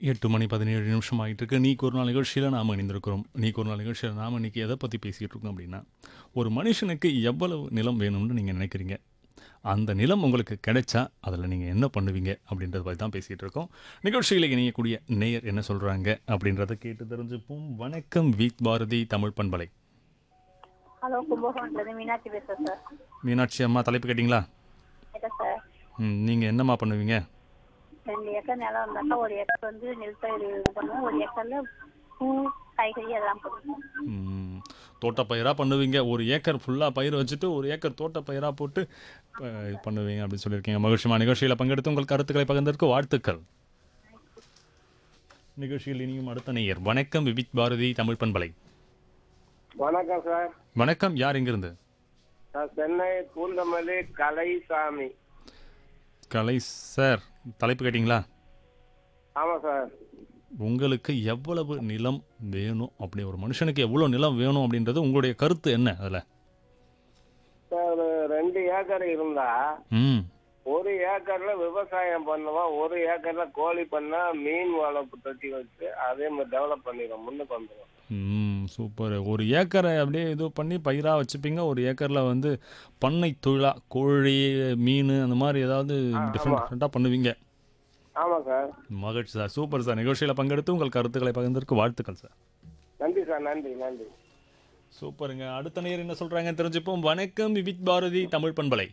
எட்டு மணி பதினேழு நிமிஷம் ஆகிட்டு இருக்கு நீக்கு ஒரு நாள் நிகழ்ச்சியில் நாம் இணைந்திருக்கிறோம் நீக்கு ஒரு நாள் நிகழ்ச்சியில் நாம் இன்னைக்கு எதை பற்றி பேசிகிட்டு இருக்கோம் அப்படின்னா ஒரு மனுஷனுக்கு எவ்வளவு நிலம் வேணும்னு நீங்கள் நினைக்கிறீங்க அந்த நிலம் உங்களுக்கு கிடைச்சா அதில் நீங்கள் என்ன பண்ணுவீங்க அப்படின்றத பற்றி தான் பேசிகிட்டு இருக்கோம் நிகழ்ச்சியில் இணையக்கூடிய நேயர் என்ன சொல்கிறாங்க அப்படின்றத கேட்டு தெரிஞ்சுப்போம் வணக்கம் வீத் பாரதி தமிழ் பண்பலை ஹலோ கும்பகோணத்துலேருந்து மீனாட்சி பேசுகிறேன் சார் மீனாட்சி அம்மா தலைப்பு கேட்டிங்களா கேட்டேன் சார் நீங்கள் என்னம்மா பண்ணுவீங்க ரெண்டு ஏக்கர் நிலம் இருந்தாக்கா ஒரு ஏக்கர் வந்து நெல் பயிர் இது பண்ணுவோம் ஒரு ஏக்கரில் பூ காய்கறி எல்லாம் போடுவோம் ம், தோட்டப்பயிராக பண்ணுவீங்க ஒரு ஏக்கர் ஃபுல்லாக பயிர் வச்சுட்டு ஒரு ஏக்கர் தோட்டப்பயிராக போட்டு அஹ், இது பண்ணுவீங்க அப்படின்னு சொல்லியிருக்கீங்க மகிழ்ச்சிமா நிகழ்ச்சியில் பங்கெடுத்து உங்கள் கருத்துக்களை பகிர்ந்ததற்கு வாழ்த்துக்கள் நிகழ்ச்சியில் இனியும் அடுத்த நேயர் வணக்கம் விபித் பாரதி தமிழ் பண்பலை வணக்கம் சார் வணக்கம் யார் இங்கிருந்து நான் சென்னை பூந்தமல்லி கலைசாமி கலை சார் தலைப்பு கேட்டிங்களா ஆமாம் சார் உங்களுக்கு எவ்வளவு நிலம் வேணும் அப்படி ஒரு மனுஷனுக்கு எவ்வளோ நிலம் வேணும் அப்படின்றது உங்களுடைய கருத்து என்ன அதில் சார் ஒரு ரெண்டு ஏக்கர் இருந்தா ம் ஒரு ஏக்கர்ல விவசாயம் பண்ணுவோம் ஒரு ஏக்கர்ல கோழி பண்ணா மீன் வளர்ப்பு தொட்டி வச்சு அதே மாதிரி டெவலப் பண்ணிடுவோம் முன்னுக்கு வந்துடும் ம் சூப்பர் ஒரு ஏக்கரை அப்படியே இது பண்ணி பயிராக வச்சுப்பீங்க ஒரு ஏக்கரில் வந்து பண்ணை தொழிலாக கோழி மீன் அந்த மாதிரி ஏதாவது டிஃப்ரெண்ட் டிஃப்ரெண்ட்டாக பண்ணுவீங்க ஆமாம் சார் மகிழ்ச்சி சார் சூப்பர் சார் நிகழ்ச்சியில் பங்கெடுத்து உங்கள் கருத்துக்களை பகிர்ந்ததற்கு வாழ்த்துக்கள் சார் நன்றி சார் நன்றி நன்றி சூப்பருங்க அடுத்த நேர் என்ன சொல்கிறாங்க தெரிஞ்சுப்போம் வணக்கம் விவித் பாரதி தமிழ் பண்பலை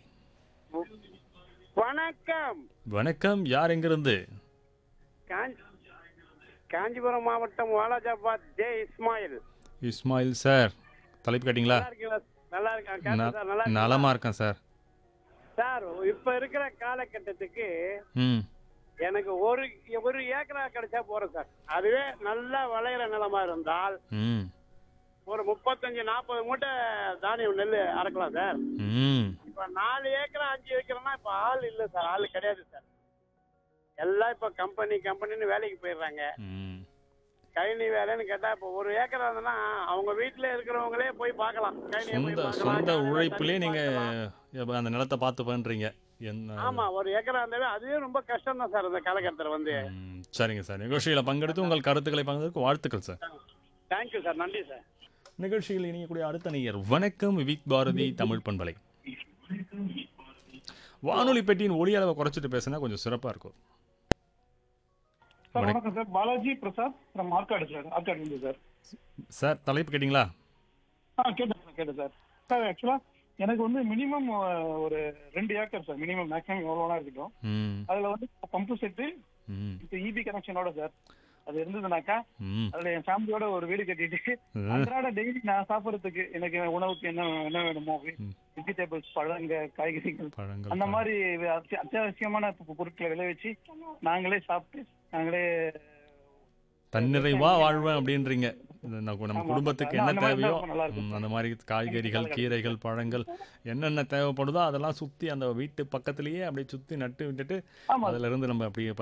வணக்கம் வணக்கம் யார் எங்கிருந்து காஞ்சி காஞ்சிபுரம் மாவட்டம் வாலாஜாபாத் ஜே இஸ்மாயில் இஸ்மாயில் சார் தலைப்பு கேட்டிங்களா நல்லா இருக்கீங்களா நல்லா இருக்கேன் கேட்டேன் ந- சார் நல்லா இருக்கீங்களா? நலமா இருக்கேன் சார் சார் இப்ப இருக்கிற காலகட்டத்துக்கு ம் எனக்கு ஒரு ஒரு ஏக்கரா கிடைச்சா போறேன் சார் அதுவே நல்லா விளையிற நிலமா இருந்தால் ம் ஒரு முப்பத்தஞ்சு நாற்பது மூட்டை தானியம் நெல் அறக்கலாம் சார் ம் இப்ப நாலு ஏக்கரா அஞ்சு ஏக்கர்னா இப்ப ஆள் இல்ல சார் ஆள் கிடையாது சார் எல்லாம் இப்ப கம்பெனி கம்பெனின்னு வேலைக்கு போயிடுறாங்க ம் கைனி வேலைன்னு கேட்டா இப்போ ஒரு ஏக்கர் இருந்ததுன்னா அவங்க வீட்டுல இருக்கிறவங்களே போய் பார்க்கலாம் கைனியை போய் சொந்த பார்க்கலாம், சொந்த காலையில உழைப்பிலே தண்ணி நீங்கள் பார்க்கலாம். அந்த நிலத்தை பார்த்து பண்ணுறீங்க என்ன ஆமா ஒரு ஏக்கரா இருந்தாவே அதுவே ரொம்ப கஷ்டம் தான் சார் இந்த காலகட்டத்தில் வந்து ம், சரிங்க சார் நிகழ்ச்சியில் பங்கெடுத்து உங்கள் கருத்துக்களை பகிர்ந்ததற்கு வாழ்த்துக்கள் சார் தேங்க்யூ சார் நன்றி சார் நிகழ்ச்சியில் இணையக்கூடிய அடுத்த நேயர் வணக்கம் விவிக் பாரதி தமிழ் பண்பலை வானொலி பெட்டியின் ஒளி அளவை குறைச்சிட்டு பேசினா கொஞ்சம் சிறப்பாக இருக்கும் சார் வணக்கம் sir Balaji Prasad from Arcot sir Arcot இருந்து சார் சார் தலைப்பு கேட்டிங்களா ஆ கேட்டேன் சார் கேட்டேன் சார் சார் ஆக்சுவலாக எனக்கு வந்து மினிமம் ஒரு ரெண்டு ஏக்கர் சார் மினிமம் மேக்ஸிமம் எவ்வளோனா இருக்கட்டும் ம் அதில் வந்து பம்பு செட்டு ம் இப்போ இபி கனெக்ஷனோட சார் அது இருந்ததுனாக்கா ம் அதில் என் ஃபேமிலியோட ஒரு வீடு கட்டிட்டு அன்றாட டெய்லி நான் சாப்பிட்றதுக்கு எனக்கு உணவுக்கு என்ன என்ன வேணுமோ வெஜிடபிள்ஸ் பழங்க காய்கறிகள் பழங்கள் அந்த மாதிரி அத்தியா- அத்தியாவசியமான பொ- பொருட்களை விளைவிச்சு நாங்களே சாப்பிட்டு நாங்களே தன்னிறைவா வாழ்வேன் அப்படின்றீங்க இது நம்ம நம்ம ஆமா, குடும்பத்துக்கு ஆமா. என்ன அந்த மாதிரி தேவையோ இருந்தா நல்லா இருக்கும். ம், அந்த மாதிரி காய்கறிகள் கீரைகள் பழங்கள் என்னென்ன தேவைப்படுதோ அதெல்லாம் சுற்றி அந்த வீட்டு பக்கத்துலேயே அப்படியே சுற்றி நட்டு விட்டுட்டு ஆமா அதுல இருந்து நம்ம அப்படியே